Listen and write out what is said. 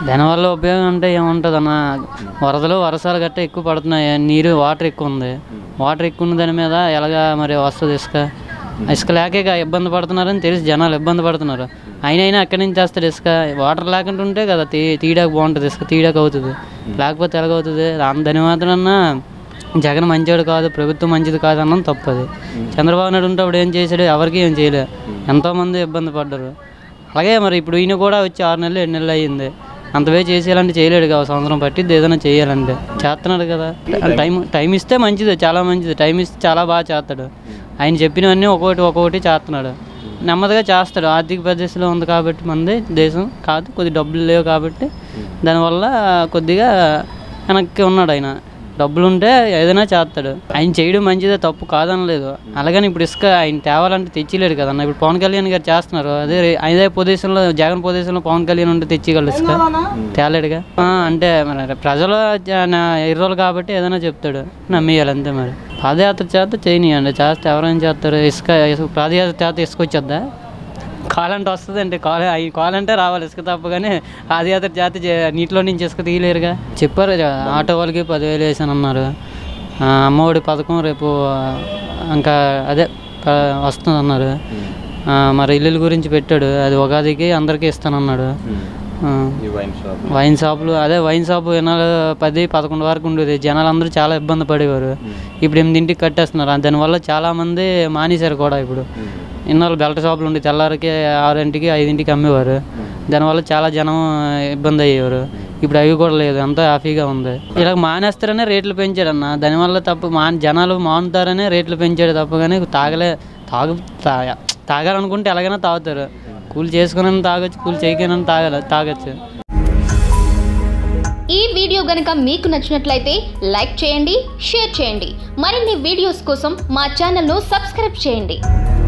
దానివల్ల ఉపయోగం అంటే ఏముంటుంది అన్న వరదలు వర్షాలు గట్రా ఎక్కువ పడుతున్నాయి నీరు వాటర్ ఎక్కువ ఉంది వాటర్ ఎక్కువ ఉన్న దాని మీద ఎలాగా మరి వస్తుంది ఇసుక ఇసుక లేకే ఇక ఇబ్బంది పడుతున్నారని తెలిసి జనాలు ఇబ్బంది పడుతున్నారు అయినా అయినా ఎక్కడి నుంచి చేస్తారు ఇసుక వాటర్ లేకుండా ఉంటే కదా తీ తీయడానికి బాగుంటుంది ఇసుక తీయడానికి అవుతుంది లేకపోతే ఎలాగవుతుంది దాని దాని మాత్రమన్నా జగన్ మంచివాడు కాదు ప్రభుత్వం మంచిది కాదు అన్నం తప్పది చంద్రబాబు నాయుడు ఉంటే అప్పుడు ఏం చేశాడు ఎవరికి ఏం చేయలే ఎంతోమంది ఇబ్బంది పడ్డారు అలాగే మరి ఇప్పుడు ఈయన కూడా వచ్చి ఆరు నెలలు ఏడు నెలలు అయ్యింది అంతవే చేసేయాలంటే చేయలేడు కదా సంవత్సరం పట్టిద్ది ఏదైనా చేయాలంటే చేస్తున్నాడు కదా టైం టైం ఇస్తే మంచిది చాలా మంచిది టైం ఇస్తే చాలా బాగా చేస్తాడు ఆయన చెప్పినవన్నీ ఒక్కొక్కటి ఒక్కొక్కటి చేస్తున్నాడు నెమ్మదిగా చేస్తాడు ఆర్థిక పరిస్థితిలో ఉంది కాబట్టి మనది దేశం కాదు కొద్ది డబ్బులు లేవు కాబట్టి దానివల్ల కొద్దిగా వెనక్కి ఉన్నాడు ఆయన డబ్బులు ఉంటే ఏదైనా చేస్తాడు ఆయన చేయడం మంచిదే తప్పు కాదనలేదు అలాగని ఇప్పుడు ఇసుక ఆయన తేవాలంటే తెచ్చిలేడు కదన్న ఇప్పుడు పవన్ కళ్యాణ్ గారు చేస్తున్నారు అదే రే- అదే పొజిషన్లో జగన్ పొజిషన్లో పవన్ కళ్యాణ్ ఉంటే తెచ్చిగలడు ఇసుక తేలేడుగా ఆ, అంటే మరి ప్రజలు జ- నా ఎర్రోలు కాబట్టి ఏదైనా చెప్తాడు నమ్మేయాలి అంతే మరి పాదయాత్ర చేస్తే చేయనియండి చేస్తే ఎవరైనా చేస్తారు ఇసుక ఇసుక పాదయాత్ర చేస్తే ఇసుక వచ్చేద్దా కాలంటే వస్తుంది అంటే కాల అయి కాలంటే రావాలి ఇసుక తప్ప కానీ పాదయాత్ర చేత చే- నీటిలో నుంచి ఇసుక తీయలేరుగా చెప్పారు కదా, ఆటో వాళ్ళకి పదివేలు వేసాను అన్నారు ఆ, అమ్మఒడి పథకం రేపు ఆ, ఇంకా అదే ప- వస్తుంది అన్నారు ఆ, మరి ఇల్లుల గురించి పెట్టాడు అది ఉగాదికి అందరికీ ఇస్తానన్నాడు ఆ, ఈ వైన్ షాప్ వైన్ షాపులు అదే వైన్ షాపు ఎన్నాళ్ళు పది పదకొండు వరకు ఉండేది జనాలు అందరూ చాలా ఇబ్బంది పడేవారు ఇప్పుడు ఎనిమిదింటికి కట్టేస్తున్నారు దానివల్ల చాలామంది మానేశారు కూడా ఇప్పుడు ఇన్నాళ్ళు బెల్ట్ షాపులు ఉండి తెల్లారికి ఆరింటికి ఐదింటికి అమ్మేవారు దానివల్ల చాలా జనం ఇబ్బంది అయ్యేవారు ఇప్పుడు అవి కూడా లేదు అంతా హ్యాపీగా ఉంది ఇలా మానేస్తారనే రేట్లు పెంచాడు అన్న దానివల్ల తప్ప మా జనాలు మానుతారనే రేట్లు పెంచాడు తప్ప కానీ తాగలే తాగు తా- తాగాలనుకుంటే ఎలాగైనా తాగుతారు కూలి చేసుకుని తాగొచ్చు కూలి చేయకైనా తాగల తాగొచ్చు ఈ వీడియో గనుక మీకు నచ్చినట్లయితే లైక్ చేయండి షేర్ చేయండి మరిన్ని వీడియోస్ కోసం మా ఛానల్ను సబ్స్క్రైబ్ చేయండి